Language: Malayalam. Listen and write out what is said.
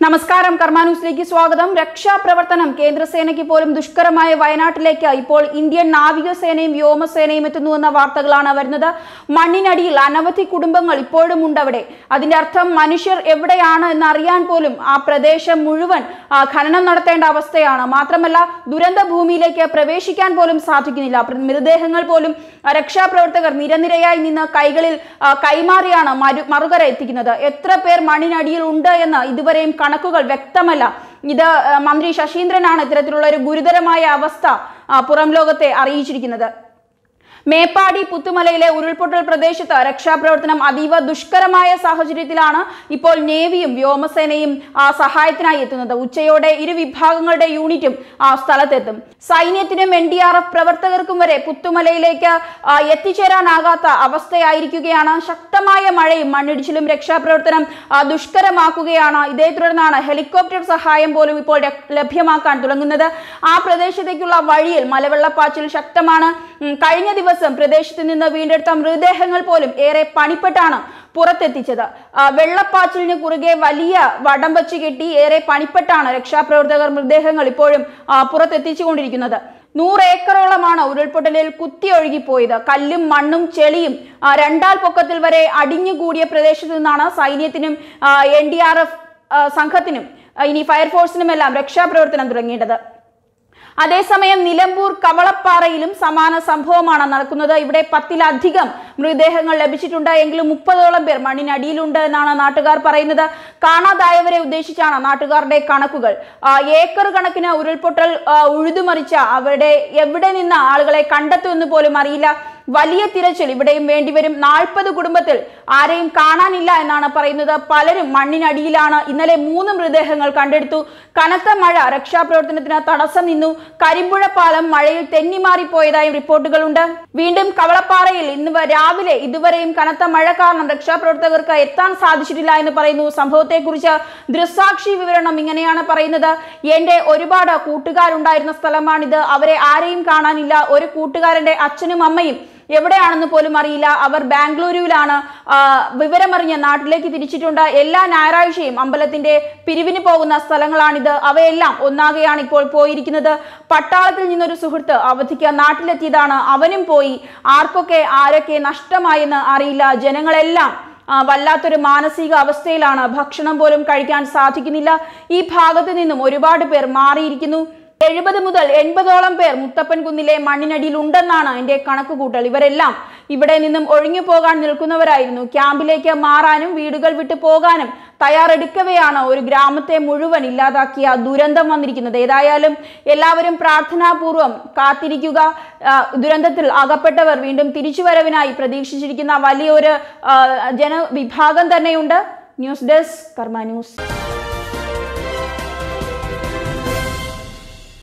നമസ്കാരം കർമ്മ ന്യൂസിലേക്ക് സ്വാഗതം രക്ഷാപ്രവർത്തനം കേന്ദ്രസേനയ്ക്ക് പോലും ദുഷ്കരമായ വയനാട്ടിലേക്ക് ഇപ്പോൾ ഇന്ത്യൻ നാവികസേനയും വ്യോമസേനയും എത്തുന്നുവെന്ന വാർത്തകളാണ് വരുന്നത് മണ്ണിനടിയിൽ അനവധി കുടുംബങ്ങൾ ഇപ്പോഴും ഉണ്ട് അവിടെ അതിന്റെ അർത്ഥം മനുഷ്യർ എവിടെയാണ് എന്ന് അറിയാൻ പോലും ആ പ്രദേശം മുഴുവൻ ആ, ഖനനം നടത്തേണ്ട അവസ്ഥയാണ് മാത്രമല്ല ദുരന്ത ഭൂമിയിലേക്ക് പ്രവേശിക്കാൻ പോലും സാധിക്കുന്നില്ല പ്ര- മൃതദേഹങ്ങൾ പോലും ആ, രക്ഷാപ്രവർത്തകർ നിരനിരയായി നിന്ന് കൈകളിൽ ആ, കൈമാറിയാണ് മരു മറുകര എത്തിക്കുന്നത് എത്ര പേർ മണ്ണിനടിയിൽ ഉണ്ട് എന്ന് ഇതുവരെയും കണക്കുകൾ വ്യക്തമല്ല ഇത് ആ, മന്ത്രി ശശീന്ദ്രനാണ് ഇത്തരത്തിലുള്ള ഒരു ഗുരുതരമായ അവസ്ഥ ആ, പുറം ലോകത്തെ അറിയിച്ചിരിക്കുന്നത് മേപ്പാടി പുത്തുമലയിലെ ഉരുൾപൊട്ടൽ പ്രദേശത്ത് രക്ഷാപ്രവർത്തനം അതീവ ദുഷ്കരമായ സാഹചര്യത്തിലാണ് ഇപ്പോൾ നേവിയും വ്യോമസേനയും ആ, സഹായത്തിനായി എത്തുന്നത് ഉച്ചയോടെ ഇരു വിഭാഗങ്ങളുടെ യൂണിറ്റും ആ സ്ഥലത്തെത്തും സൈന്യത്തിനും എൻ ഡി ആർ എഫ് പ്രവർത്തകർക്കും വരെ പുത്തുമലയിലേക്ക് ആ, എത്തിച്ചേരാനാകാത്ത അവസ്ഥയായിരിക്കുകയാണ് ശക്തമായ മഴയും മണ്ണിടിച്ചിലും രക്ഷാപ്രവർത്തനം ആ, ദുഷ്കരമാക്കുകയാണ് ഇതേ തുടർന്നാണ് ഹെലികോപ്റ്റർ സഹായം പോലും ഇപ്പോൾ ര- ലഭ്യമാക്കാൻ തുടങ്ങുന്നത് ആ പ്രദേശത്തേക്കുള്ള വഴിയിൽ മലവെള്ളപ്പാച്ചിൽ ശക്തമാണ് ഉം, കഴിഞ്ഞ ദിവസം പ്രദേശത്ത് നിന്ന് വീണ്ടെടുത്ത മൃതദേഹങ്ങൾ പോലും ഏറെ പണിപ്പെട്ടാണ് പുറത്തെത്തിച്ചത് ആ, വെള്ളപ്പാച്ചിലിന് കുറുകെ വലിയ വടം വച്ച് കെട്ടി ഏറെ പണിപ്പെട്ടാണ് രക്ഷാപ്രവർത്തകർ മൃതദേഹങ്ങൾ ഇപ്പോഴും ആ, പുറത്തെത്തിച്ചുകൊണ്ടിരിക്കുന്നത് നൂറ് ഏക്കറോളമാണ് ഉരുൾപൊട്ടലിൽ കുത്തിയൊഴുകിപ്പോയത് കല്ലും മണ്ണും ചെളിയും ആ, രണ്ടാൾ പൊക്കത്തിൽ വരെ അടിഞ്ഞുകൂടിയ പ്രദേശത്ത് നിന്നാണ് സൈന്യത്തിനും എൻ ഡി ആർ എഫ് സംഘത്തിനും ആ, ഇനി ഫയർഫോഴ്സിനുമെല്ലാം രക്ഷാപ്രവർത്തനം തുടങ്ങേണ്ടത് അതേസമയം നിലമ്പൂർ കവളപ്പാറയിലും സമാന സംഭവമാണ് നടക്കുന്നത് ഇവിടെ പത്തിലധികം മൃതദേഹങ്ങൾ ലഭിച്ചിട്ടുണ്ട് എങ്കിലും മുപ്പതോളം പേർ മണ്ണിനടിയിലുണ്ട് എന്നാണ് നാട്ടുകാർ പറയുന്നത് കാണാതായവരെ ഉദ്ദേശിച്ചാണ് നാട്ടുകാരുടെ കണക്കുകൾ ആ, ഏക്കർ കണക്കിന് ഉരുൾപൊട്ടൽ ആ, ഉഴുതുമറിച്ച അവരുടെ എവിടെ നിന്ന് ആളുകളെ കണ്ടെത്തുമെന്ന് പോലും അറിയില്ല വലിയ തിരച്ചിൽ ഇവിടെയും വേണ്ടിവരും നാൽപ്പത് കുടുംബത്തിൽ ആരെയും കാണാനില്ല എന്നാണ് പറയുന്നത് പലരും മണ്ണിനടിയിലാണ് ഇന്നലെ മൂന്ന് മൃതദേഹങ്ങൾ കണ്ടെടുത്തു കനത്ത മഴ രക്ഷാപ്രവർത്തനത്തിന് തടസ്സം നിന്നു കരിമ്പുഴ പാലം മഴയിൽ തെന്നിമാറിപ്പോയതായും റിപ്പോർട്ടുകളുണ്ട് വീണ്ടും കവളപ്പാറയിൽ ഇന്ന് വ- രാവിലെ ഇതുവരെയും കനത്ത മഴ കാരണം രക്ഷാപ്രവർത്തകർക്ക് എത്താൻ സാധിച്ചിട്ടില്ല എന്ന് പറയുന്നു സംഭവത്തെക്കുറിച്ച് ദൃസാക്ഷി വിവരണം ഇങ്ങനെയാണ് പറയുന്നത് എന്റെ ഒരുപാട് കൂട്ടുകാരുണ്ടായിരുന്ന സ്ഥലമാണിത് അവരെ ആരെയും കാണാനില്ല ഒരു കൂട്ടുകാരന്റെ അച്ഛനും അമ്മയും എവിടെയാണെന്ന് പോലും അറിയില്ല അവർ ബാംഗ്ലൂരുവിലാണ് ആ, വിവരമറിഞ്ഞ് നാട്ടിലേക്ക് തിരിച്ചിട്ടുണ്ട് എല്ലാ ഞായറാഴ്ചയും അമ്പലത്തിന്റെ പിരിവിന് പോകുന്ന സ്ഥലങ്ങളാണിത് അവയെല്ലാം ഒന്നാകെയാണ് ഇപ്പോൾ പോയിരിക്കുന്നത് പട്ടാളത്തിൽ നിന്നൊരു സുഹൃത്ത് അവധിക്ക് നാട്ടിലെത്തിയതാണ് അവനും പോയി ആർക്കൊക്കെ ആരൊക്കെ നഷ്ടമായെന്ന് അറിയില്ല ജനങ്ങളെല്ലാം ആ, വല്ലാത്തൊരു മാനസിക അവസ്ഥയിലാണ് ഭക്ഷണം പോലും കഴിക്കാൻ സാധിക്കുന്നില്ല ഈ ഭാഗത്ത് നിന്നും ഒരുപാട് പേർ മാറിയിരിക്കുന്നു എഴുപത് മുതൽ എൺപതോളം പേർ മുത്തപ്പൻ കുന്നിലെ മണ്ണിനടിയിൽ ഉണ്ടെന്നാണ് എൻ്റെ കണക്കുകൂട്ടൽ ഇവരെല്ലാം ഇവിടെ നിന്നും ഒഴിഞ്ഞു പോകാൻ നിൽക്കുന്നവരായിരുന്നു ക്യാമ്പിലേക്ക് മാറാനും വീടുകൾ വിട്ടു പോകാനും തയ്യാറെടുക്കവെയാണ് ഒരു ഗ്രാമത്തെ മുഴുവൻ ഇല്ലാതാക്കിയ ദുരന്തം വന്നിരിക്കുന്നത് ഏതായാലും എല്ലാവരും പ്രാർത്ഥനാപൂർവം കാത്തിരിക്കുക ആ, ദുരന്തത്തിൽ അകപ്പെട്ടവർ വീണ്ടും തിരിച്ചുവരവിനായി പ്രതീക്ഷിച്ചിരിക്കുന്ന വലിയൊരു ആ, ജനവിഭാഗം തന്നെയുണ്ട് ന്യൂസ് ഡെസ്ക് കർമ്മ ന്യൂസ്